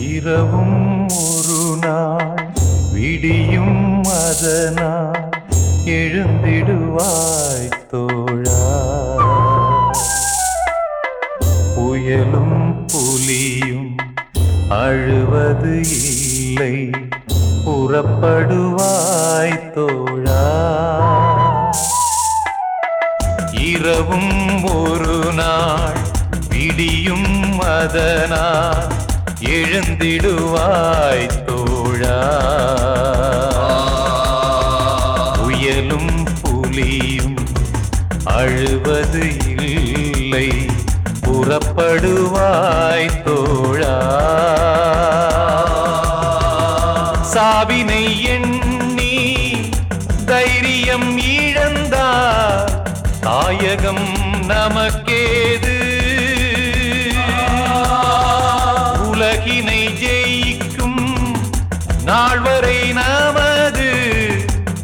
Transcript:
இரவும் ஒரு நாள் விடியும் அதனால் எழுந்திடுவாய் தோழா புயலும் புலியும் அழுவது இல்லை புறப்படுவாய் தோழா இரவும் ஒரு நாள் விடியும் அதனால் எழுந்திடுவாய் தோழா புயலும் புலியும் அழுவது இல்லை புறப்படுவாய் தோழா சாவினை எண்ணி தைரியம் இழந்தார் தாயகம் நமக்கேது உலகினை ஜெயிக்கும் நாள் வரை நாம்